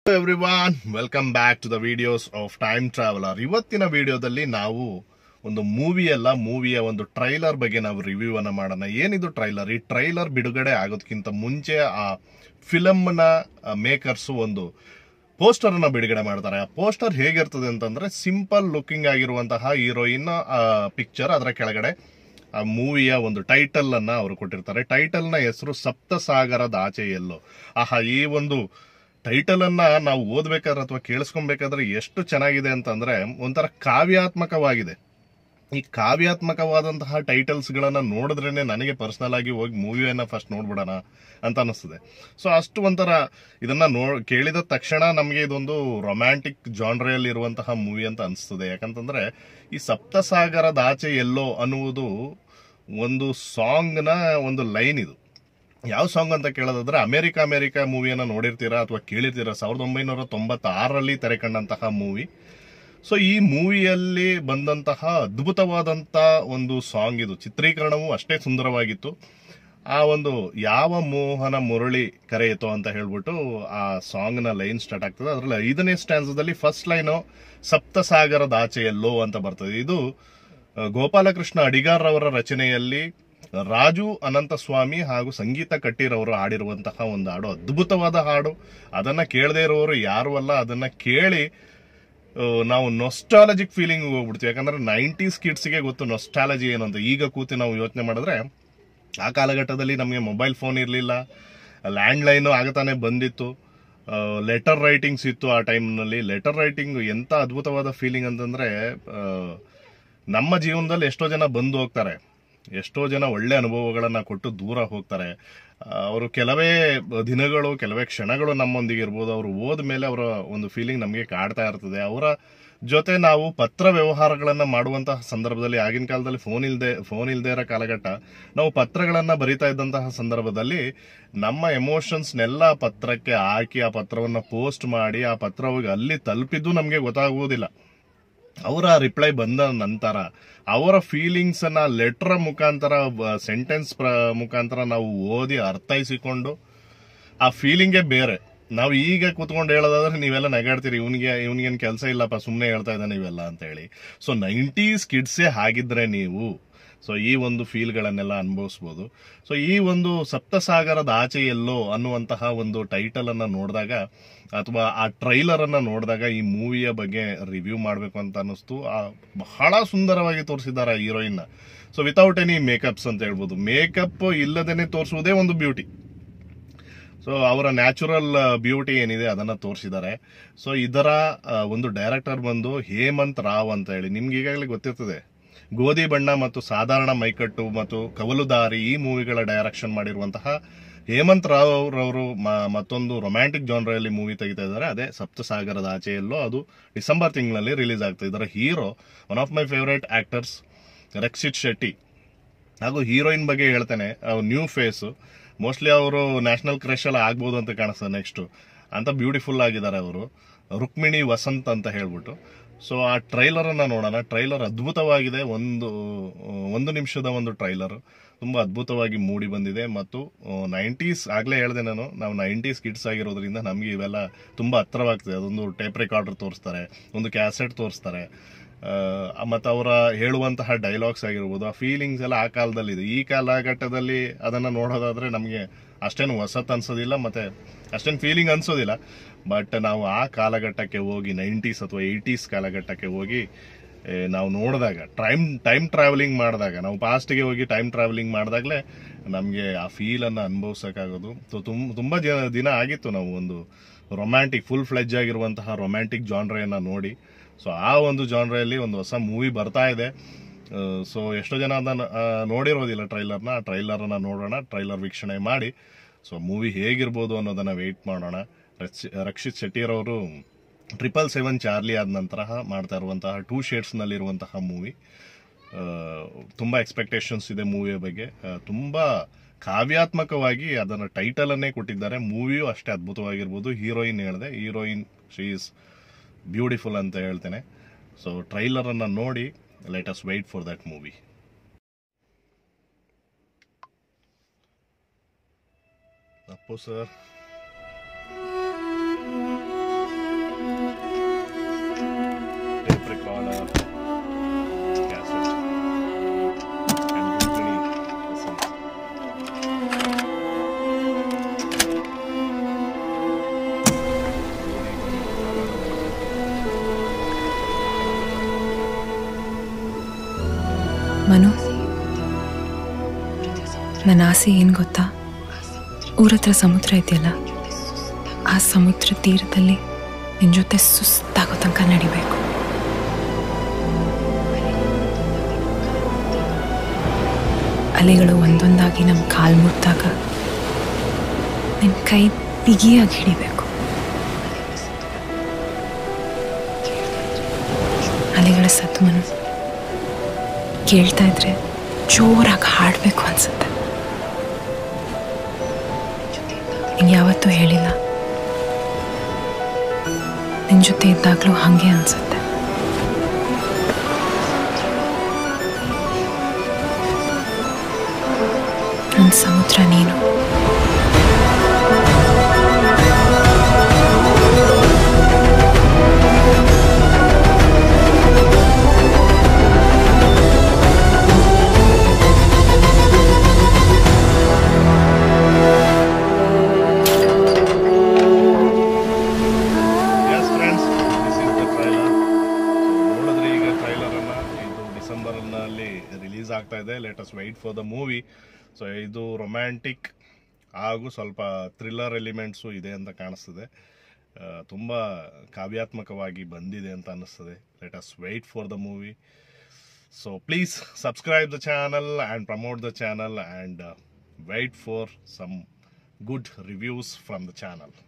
Everyone welcome back to the videos of time traveller ಇವತ್ತಿನ ವಿಡಿಯೋದಲ್ಲಿ ನಾವು ಒಂದು ಮೂವಿ ಅಲ್ಲ ಮೂವಿಯ ಒಂದು ಟ್ರೈಲರ್ ಬಗ್ಗೆ ನಾವು ರಿವ್ಯೂ ಅನ್ನ ಮಾಡೋಣ ಏನಿದು ಟ್ರೈಲರ್ ಈ ಟ್ರೈಲರ್ ಬಿಡುಗಡೆ ಆಗೋದಕ್ಕಿಂತ ಮುಂಚೆ ಆ ಫಿಲಮ್ ನ ಮೇಕರ್ಸ್ ಒಂದು ಪೋಸ್ಟರ್ ಅನ್ನ ಬಿಡುಗಡೆ ಮಾಡ್ತಾರೆ ಆ ಪೋಸ್ಟರ್ ಹೇಗಿರ್ತದೆ ಅಂತಂದ್ರೆ ಸಿಂಪಲ್ ಲುಕಿಂಗ್ ಆಗಿರುವಂತಹ ಹೀರೋಯಿನ್ ಪಿಕ್ಚರ್ ಅದರ ಕೆಳಗಡೆ ಆ ಮೂವಿಯ ಒಂದು ಟೈಟಲ್ ಅನ್ನ ಅವರು ಕೊಟ್ಟಿರ್ತಾರೆ ಟೈಟಲ್ ನ ಹೆಸರು ಸಪ್ತಸಾಗರದ ಆಚೆ ಎಲ್ಲೋ ಆಹಾ ಈ ಒಂದು ಟೈಟಲ್ ಅನ್ನ ನಾವು ಓದ್ಬೇಕಾದ್ರೆ ಅಥವಾ ಕೇಳಿಸ್ಕೊಬೇಕಾದ್ರೆ ಎಷ್ಟು ಚೆನ್ನಾಗಿದೆ ಅಂತಂದ್ರೆ ಒಂಥರ ಕಾವ್ಯಾತ್ಮಕವಾಗಿದೆ ಈ ಕಾವ್ಯಾತ್ಮಕವಾದಂತಹ ಟೈಟಲ್ಸ್ ಗಳನ್ನ ನೋಡಿದ್ರೇನೆ ನನಗೆ ಪರ್ಸನಲ್ ಆಗಿ ಹೋಗಿ ಮೂವಿಯನ್ನ ಫಸ್ಟ್ ನೋಡ್ಬಿಡೋಣ ಅಂತ ಅನಿಸ್ತದೆ ಸೊ ಅಷ್ಟು ಒಂಥರ ಇದನ್ನ ನೋ ಕೇಳಿದ ತಕ್ಷಣ ನಮಗೆ ಇದೊಂದು ರೊಮ್ಯಾಂಟಿಕ್ ಜಾನ್ರಿಯಲ್ಲಿ ಇರುವಂತಹ ಮೂವಿ ಅಂತ ಅನಿಸ್ತದೆ ಯಾಕಂತಂದ್ರೆ ಈ ಸಪ್ತಸಾಗರದ ಆಚೆ ಎಲ್ಲೋ ಅನ್ನುವುದು ಒಂದು ಸಾಂಗ್ ನ ಒಂದು ಲೈನ್ ಇದು ಯಾವ ಸಾಂಗ್ ಅಂತ ಕೇಳೋದಾದ್ರೆ ಅಮೆರಿಕ ಅಮೆರಿಕ ಮೂವಿಯನ್ನ ನೋಡಿರ್ತೀರಾ ಅಥವಾ ಕೇಳಿರ್ತೀರಾ ಸಾವಿರದ ಒಂಬೈನೂರ ತೊಂಬತ್ತಾರರಲ್ಲಿ ತೆರೆ ಕಂಡಂತಹ ಮೂವಿ ಸೊ ಈ ಮೂವಿಯಲ್ಲಿ ಬಂದಂತಹ ಅದ್ಭುತವಾದಂತ ಒಂದು ಸಾಂಗ್ ಇದು ಚಿತ್ರೀಕರಣವು ಅಷ್ಟೇ ಸುಂದರವಾಗಿತ್ತು ಆ ಒಂದು ಯಾವ ಮೋಹನ ಮುರಳಿ ಕರೆಯಿತೋ ಅಂತ ಹೇಳ್ಬಿಟ್ಟು ಆ ಸಾಂಗ್ ನ ಲೈನ್ ಸ್ಟಾರ್ಟ್ ಆಗ್ತದೆ ಅದರಲ್ಲಿ ಐದನೇ ಸ್ಟ್ಯಾನ್ಸದಲ್ಲಿ ಫಸ್ಟ್ ಲೈನು ಸಪ್ತಸಾಗರದ ಆಚೆಯಲ್ಲೋ ಅಂತ ಬರ್ತದೆ ಇದು ಆ, ಗೋಪಾಲಕೃಷ್ಣ ಅಡಿಗಾರ್ ಅವರ ರಚನೆಯಲ್ಲಿ ರಾಜು ಅನಂತಸ್ವಾಮಿ ಹಾಗೂ ಸಂಗೀತ ಕಟ್ಟಿರವರು ಹಾಡಿರುವಂತಹ ಒಂದು ಹಾಡು ಅದ್ಭುತವಾದ ಹಾಡು ಅದನ್ನ ಕೇಳದೇ ಇರೋರು ಯಾರು ಅಲ್ಲ ಅದನ್ನ ಕೇಳಿ ಆ, ನಾವು ನೊಸ್ಟಾಲಜಿಕ್ ಫೀಲಿಂಗ್ ಹೋಗ್ಬಿಡ್ತೀವಿ ಯಾಕಂದ್ರೆ ನೈಂಟೀಸ್ ಕಿಡ್ಸ್ಗೆ ಗೊತ್ತು ನೊಸ್ಟಾಲಜಿ ಏನು ಅಂತ ಈಗ ಕೂತಿ ನಾವು ಯೋಚನೆ ಮಾಡಿದ್ರೆ ಆ ಕಾಲಘಟ್ಟದಲ್ಲಿ ನಮಗೆ ಮೊಬೈಲ್ ಫೋನ್ ಇರಲಿಲ್ಲ ಲ್ಯಾಂಡ್ ಲೈನು ಆಗತಾನೆ ಬಂದಿತ್ತು ಲೆಟರ್ ರೈಟಿಂಗ್ಸ್ ಇತ್ತು ಆ ಟೈಮ್ನಲ್ಲಿ ಲೆಟರ್ ರೈಟಿಂಗ್ ಎಂತ ಅದ್ಭುತವಾದ ಫೀಲಿಂಗ್ ಅಂತಂದ್ರೆ ಆ, ನಮ್ಮ ಜೀವನದಲ್ಲಿ ಎಷ್ಟೋ ಜನ ಬಂದು ಹೋಗ್ತಾರೆ ಎಷ್ಟೋ ಜನ ಒಳ್ಳೆ ಅನುಭವಗಳನ್ನ ಕೊಟ್ಟು ದೂರ ಹೋಗ್ತಾರೆ ಅವರು ಕೆಲವೇ ದಿನಗಳು ಕೆಲವೇ ಕ್ಷಣಗಳು ನಮ್ಮೊಂದಿಗೆ ಇರ್ಬೋದು ಅವರು ಹೋದ ಮೇಲೆ ಅವರ ಒಂದು ಫೀಲಿಂಗ್ ನಮಗೆ ಕಾಡ್ತಾ ಇರ್ತದೆ ಅವರ ಜೊತೆ ನಾವು ಪತ್ರ ವ್ಯವಹಾರಗಳನ್ನ ಮಾಡುವಂತಹ ಸಂದರ್ಭದಲ್ಲಿ ಆಗಿನ ಕಾಲದಲ್ಲಿ ಫೋನ್ ಇಲ್ದೆ ಫೋನ್ ಇಲ್ದೇ ಇರೋ ಕಾಲಘಟ್ಟ ನಾವು ಪತ್ರಗಳನ್ನ ಬರಿತಾ ಇದ್ದಂತಹ ಸಂದರ್ಭದಲ್ಲಿ ನಮ್ಮ ಎಮೋಷನ್ಸ್ನೆಲ್ಲ ಪತ್ರಕ್ಕೆ ಹಾಕಿ ಆ ಪತ್ರವನ್ನ ಪೋಸ್ಟ್ ಮಾಡಿ ಆ ಪತ್ರ ಹೋಗಿ ಅಲ್ಲಿ ತಲುಪಿದ್ದು ನಮಗೆ ಗೊತ್ತಾಗುವುದಿಲ್ಲ ಅವರ ರಿಪ್ಲೈ ಬಂದ ನಂತರ ಅವರ ಫೀಲಿಂಗ್ಸ್ ಅನ್ನ ಲೆಟರ್ ಮುಖಾಂತರ ಸೆಂಟೆನ್ಸ್ ಮುಖಾಂತರ ನಾವು ಓದಿ ಅರ್ಥೈಸಿಕೊಂಡು ಆ ಫೀಲಿಂಗೇ ಬೇರೆ ನಾವು ಈಗ ಕೂತ್ಕೊಂಡು ಹೇಳೋದಾದ್ರೆ ನೀವೆಲ್ಲ ನಗಾಡ್ತೀರಿ ಇವನಿಗೆ ಇವನಿಗೇನು ಕೆಲಸ ಇಲ್ಲಪ್ಪ ಸುಮ್ಮನೆ ಹೇಳ್ತಾ ಇದ್ದಾನೆ ಇವೆಲ್ಲ ಅಂತ ಹೇಳಿ ಸೊ ನೈಂಟೀಸ್ ಕಿಡ್ಸೇ ಹಾಗಿದ್ರೆ ನೀವು ಸೊ ಈ ಒಂದು ಫೀಲ್ಗಳನ್ನೆಲ್ಲ ಅನುಭವಿಸ್ಬೋದು ಸೊ ಈ ಒಂದು ಸಪ್ತಸಾಗರದ ಆಚೆ ಎಲ್ಲೋ ಅನ್ನುವಂತಹ ಒಂದು ಟೈಟಲ್ ಅನ್ನ ನೋಡಿದಾಗ ಅಥವಾ ಆ ಟ್ರೈಲರ್ ಅನ್ನ ನೋಡಿದಾಗ ಈ ಮೂವಿಯ ಬಗ್ಗೆ ರಿವ್ಯೂ ಮಾಡಬೇಕು ಅಂತ ಅನ್ನಿಸ್ತು ಆ ಬಹಳ ಸುಂದರವಾಗಿ ತೋರಿಸಿದ್ದಾರೆ ಆ heroine so without any makeups ಅಂತ ಹೇಳ್ಬೋದು ಮೇಕಪ್ ಇಲ್ಲದೇನೆ ತೋರಿಸುವುದೇ ಒಂದು ಬ್ಯೂಟಿ ಸೊ ಅವರ ನ್ಯಾಚುರಲ್ ಬ್ಯೂಟಿ ಏನಿದೆ ಅದನ್ನ ತೋರಿಸಿದ್ದಾರೆ ಸೊ ಇದರ ಆ, ಒಂದು ಡೈರೆಕ್ಟರ್ ಬಂದು ಹೇಮಂತ್ ರಾವ್ ಅಂತ ಹೇಳಿ ನಿಮ್ಗೆ ಈಗಾಗಲೇ ಗೊತ್ತಿರ್ತದೆ ಗೋಧಿ ಬಣ್ಣ ಮತ್ತು ಸಾಧಾರಣ ಮೈಕಟ್ಟು ಮತ್ತು ಕವಲುದಾರಿ ಈ ಮೂವಿಗಳ ಡೈರೆಕ್ಷನ್ ಮಾಡಿರುವಂತಹ ಹೇಮಂತ್ ರಾವ್ ರವರು ಮತ್ತೊಂದು ರೊಮ್ಯಾಂಟಿಕ್ ಜಾನ್ರಲ್ಲಿ ಮೂವಿ ತೆಗಿತಾ ಇದ್ದಾರೆ ಅದೇ ಸಪ್ತಸಾಗರದ ಆಚೆಯಲ್ಲೋ ಅದು ಡಿಸೆಂಬರ್ ತಿಂಗಳಲ್ಲಿ ರಿಲೀಸ್ ಆಗ್ತದೆ ಇದರ hero one of my favourite actors Rakshit Shetty ಹಾಗೂ ಹೀರೋಯಿನ್ ಬಗ್ಗೆ ಹೇಳ್ತೇನೆ ನ್ಯೂ ಫೇಸ್ ಮೋಸ್ಟ್ಲಿ ಅವರು ನ್ಯಾಷನಲ್ ಕ್ರಶ್ ಎಲ್ಲ ಆಗ್ಬೋದು ಅಂತ ಕಾಣಿಸ್ತದೆ ನೆಕ್ಸ್ಟ್ ಅಂತ ಬ್ಯೂಟಿಫುಲ್ ಆಗಿದ್ದಾರೆ ಅವರು ರುಕ್ಮಿಣಿ ವಸಂತ್ ಅಂತ ಹೇಳ್ಬಿಟ್ಟು ಸೊ ಆ ಟ್ರೈಲರ್ ಅನ್ನ ನೋಡೋಣ ಟ್ರೈಲರ್ ಅದ್ಭುತವಾಗಿದೆ ಒಂದು ಒಂದು ನಿಮಿಷದ ಒಂದು ಟ್ರೈಲರ್ ತುಂಬಾ ಅದ್ಭುತವಾಗಿ ಮೂಡಿ ಬಂದಿದೆ ಮತ್ತು ನೈಂಟೀಸ್ ಆಗ್ಲೇ ಹೇಳಿದೆ ನಾನು ನಾವು ನೈಂಟೀಸ್ ಕಿಡ್ಸ್ ಆಗಿರೋದ್ರಿಂದ ನಮಗೆ ಇವೆಲ್ಲ ತುಂಬಾ ಹತ್ರವಾಗ್ತದೆ ಅದೊಂದು ಟೇಪ್ ರೆಕಾರ್ಡರ್ ತೋರಿಸ್ತಾರೆ ಒಂದು ಕ್ಯಾಸೆಟ್ ತೋರಿಸ್ತಾರೆ ಆ, ಮತ್ತು ಅವರ ಹೇಳುವಂತಹ ಡೈಲಾಗ್ಸ್ ಆಗಿರ್ಬೋದು ಆ ಫೀಲಿಂಗ್ಸ್ ಎಲ್ಲ ಆ ಕಾಲದಲ್ಲಿ ಇದೆ ಈ ಕಾಲಘಟ್ಟದಲ್ಲಿ ಅದನ್ನ ನೋಡೋದಾದ್ರೆ ನಮಗೆ ಅಷ್ಟೇನು ಹೊಸತ್ ಅನ್ಸೋದಿಲ್ಲ ಮತ್ತೆ ಅಷ್ಟೇನು ಫೀಲಿಂಗ್ ಅನ್ಸೋದಿಲ್ಲ ಬಟ್ ನಾವು ಆ ಕಾಲಘಟ್ಟಕ್ಕೆ ಹೋಗಿ ನೈಂಟೀಸ್ ಅಥವಾ ಏಯ್ಟೀಸ್ ಕಾಲಘಟ್ಟಕ್ಕೆ ಹೋಗಿ ಏ, ನಾವು ನೋಡಿದಾಗ ಟೈಮ್ ಟೈಮ್ ಟ್ರಾವೆಲಿಂಗ್ ಮಾಡಿದಾಗ ನಾವು ಪಾಸ್ಟ್ಗೆ ಹೋಗಿ ಟೈಮ್ ಟ್ರಾವೆಲಿಂಗ್ ಮಾಡಿದಾಗಲೇ ನಮಗೆ ಆ ಫೀಲ್ ಅನ್ನ ಅನುಭವಿಸೋಕ್ಕಾಗೋದು ಸೊ ತುಂಬ ತುಂಬಾ ಜನ ದಿನ ಆಗಿತ್ತು ನಾವು ಒಂದು ರೊಮ್ಯಾಂಟಿಕ್ ಫುಲ್ ಫ್ಲೆಜ್ ಆಗಿರುವಂತಹ ರೊಮ್ಯಾಂಟಿಕ್ ಜಾನ್ರೆಯನ್ನ ನೋಡಿ ಸೊ ಆ ಒಂದು ಜಾನ್ರೆಯಲ್ಲಿ ಒಂದು ಹೊಸ ಮೂವಿ ಬರ್ತಾ ಇದೆ ಸೊ ಎಷ್ಟೋ ಜನ ಅದನ್ನ ಆ, ನೋಡಿರೋದಿಲ್ಲ ಟ್ರೈಲರ್ನ ಆ ಟ್ರೈಲರ್ನ ನೋಡೋಣ ಟ್ರೈಲರ್ ವೀಕ್ಷಣೆ ಮಾಡಿ ಸೊ ಮೂವಿ ಹೇಗಿರ್ಬೋದು ಅನ್ನೋದನ್ನ ವೆಯ್ಟ್ ಮಾಡೋಣ ರಕ್ಷ- ರಕ್ಷಿತ್ ಶೆಟ್ಟಿರವರು ಟ್ರಿಪಲ್ ಸೆವೆನ್ ಚಾರ್ಲಿ ಆದ ನಂತರ ಮಾಡ್ತಾ ಇರುವಂತಹ ಟೂ ಶೇಡ್ಸ್ನಲ್ಲಿರುವಂತಹ ಮೂವಿ ತುಂಬ ಎಕ್ಸ್ಪೆಕ್ಟೇಷನ್ಸ್ ಇದೆ ಮೂವಿಯ ಬಗ್ಗೆ ಆ, ತುಂಬಾ ಕಾವ್ಯಾತ್ಮಕವಾಗಿ ಅದನ್ನ ಟೈಟಲ್ ಅನ್ನೇ ಕೊಟ್ಟಿದ್ದಾರೆ ಮೂವಿಯೂ ಅಷ್ಟೇ ಅದ್ಭುತವಾಗಿರ್ಬೋದು ಹೀರೋಯಿನ್ ಹೇಳಿದೆ ಹೀರೋಯಿನ್ ಶಿ ಈಸ್ ಬ್ಯೂಟಿಫುಲ್ ಅಂತ ಹೇಳ್ತೇನೆ ಸೊ ಟ್ರೈಲರ್ ಅನ್ನ ನೋಡಿ let us wait for that movie Appu sir Manu ನನ್ನ ಆಸೆ ಏನು ಗೊತ್ತಾ ಊರ ಹತ್ರ ಸಮುದ್ರ ಇದೆಯಲ್ಲ ಆ ಸಮುದ್ರ ತೀರದಲ್ಲಿ ನಿನ್ನ ಜೊತೆ ಸುಸ್ತಾಗೋ ತನಕ ನಡಿಬೇಕು ಅಲೆಗಳು ಒಂದೊಂದಾಗಿ ನಮ್ಮ ಕಾಲು ಮುಟ್ಟಾಗ ನಿನ್ನ ಕೈ ಬಿಗಿಯಾಗಿ ಹಿಡಿಬೇಕು ಅಲೆಗಳ ಸದ್ದು ಮನು ಕೇಳ್ತಾ ಇದ್ರೆ ಜೋರಾಗಿ ಹಾಡಬೇಕು ಅನ್ಸುತ್ತೆ ನಿಂಗೆ ಯಾವತ್ತೂ ಹೇಳಿಲ್ಲ ನಿನ್ನ ಜೊತೆ ಇದ್ದಾಗಲೂ ಹಾಗೆ ಅನ್ಸುತ್ತೆ ನನ್ನ ಸಮುದ್ರ ನೀನು yes friends this is the trailer ನೋಡಿದ್ರೆ ಈಗ ಟ್ರೈಲರ್ ಅನ್ನ ಇದು ಡಿಸೆಂಬರ್ ನಲ್ಲಿ ರಿಲೀಸ್ ಆಗ್ತಾ ಇದೆ latest wait for the movie so ಇದು ರೊಮ್ಯಾಂಟಿಕ್ ಹಾಗೂ ಸ್ವಲ್ಪ ಥ್ರಿಲ್ಲರ್ ಎಲಿಮೆಂಟ್ಸು ಇದೆ ಅಂತ ಕಾಣಿಸ್ತದೆ ಆ, ತುಂಬ ಕಾವ್ಯಾತ್ಮಕವಾಗಿ ಬಂದಿದೆ ಅಂತ ಅನ್ನಿಸ್ತದೆ let's wait for the movie so please subscribe the channel and promote the channel and wait for some good reviews from the channel.